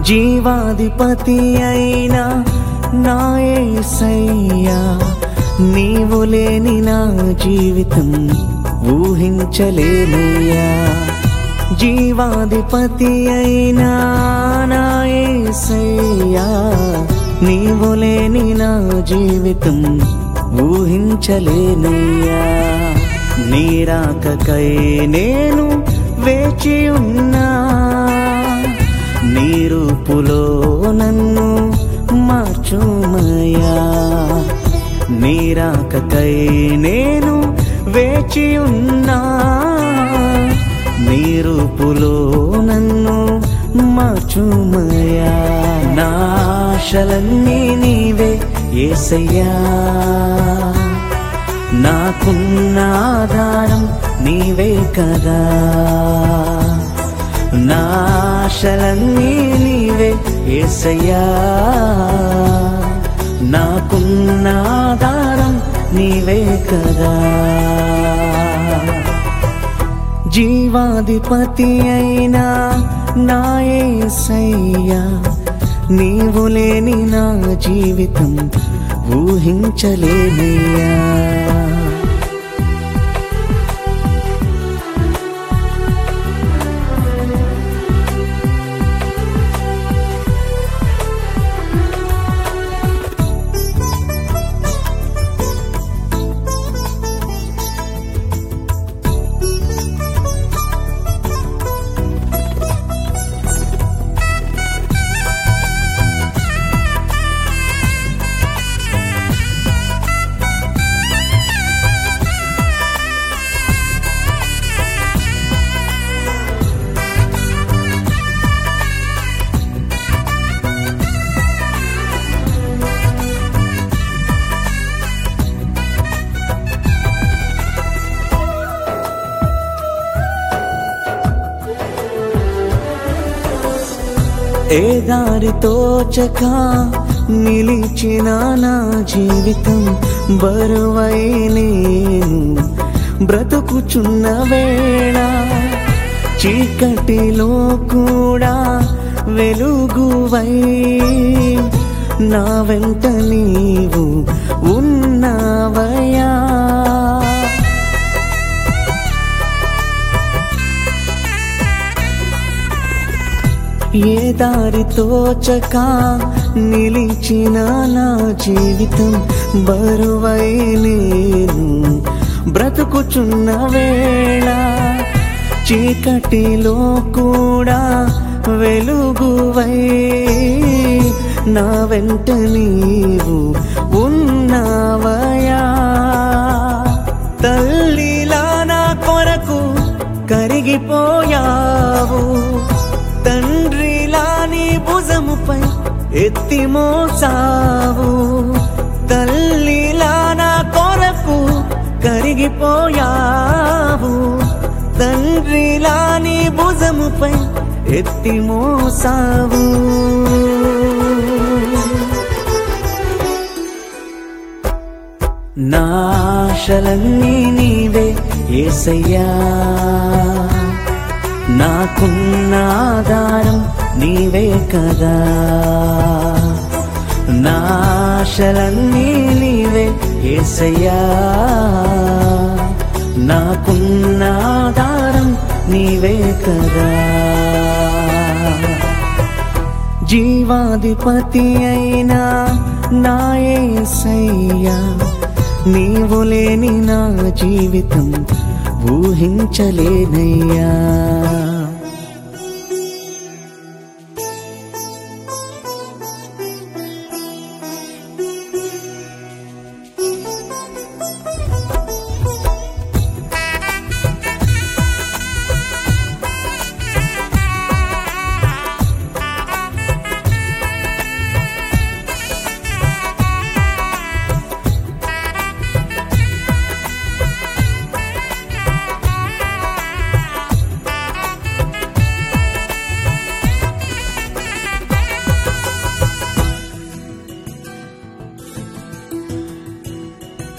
జీవాధిపతి అయినా నాయసయ్యా నీవు లేని నా జీవితం ఊహించలేనయ్యా జీవాధిపతి అయినా నాయసయ్యా నీవు లేని నా జీవితం ఊహించలేనయ్యా నీరాకకై నేను వేచి ఉన్నా నీ రూపులో నన్ను మార్చుమయ్యా నీరాకకై నేను వేచి ఉన్నా నీ రూపులో నన్ను మార్చుమయ్యా నా ఆశలన్నీ నీవే ఏసయ్యా నాకున్న ఆధారం నీవే కదా నా ఆశలన్నీ నీవే ఏసయ్యా నాకున్న ఆధారం నీవే కదా జీవాధిపతి అయినా నాయసయ్యా నీవు లేని నా జీవితం ఊహించలేనయ్యా ఏ దారి తోచక నిలిచిన నా జీవితం బరువై నేను బ్రతుకుచున్న వేళ చీకటిలో కూడా వెలుగువై నా వెంట నీవు ఉన్నవయా ఏ దారి తోచక నిలిచిన నా జీవితం బరువై నేను బ్రతుకుచున్న వేళ చీకటిలో కూడా వెలుగువై నా వెంట నీవు ఉన్నవయా తల్లిలా నా కొరకు కరిగిపోయావు తండ్రిలా నీ భుజముపై ఎత్తి మోసావు తల్లిలా నా కొరకు కరిగిపోయావు తండ్రిలా నీ భుజముపై ఎత్తి మోసావు నాశలన్నీ నీవే ఏసయ్యా నాకున్న ఆధారం నీవే కదా నాశలన్నీ నీవే ఏసయ్యా నాకున్న ఆధారం నీవే కదా జీవాధిపతి అయినా నాయసయ్యా నీవు లేని నా జీవితం ఊహించలేనయ్యా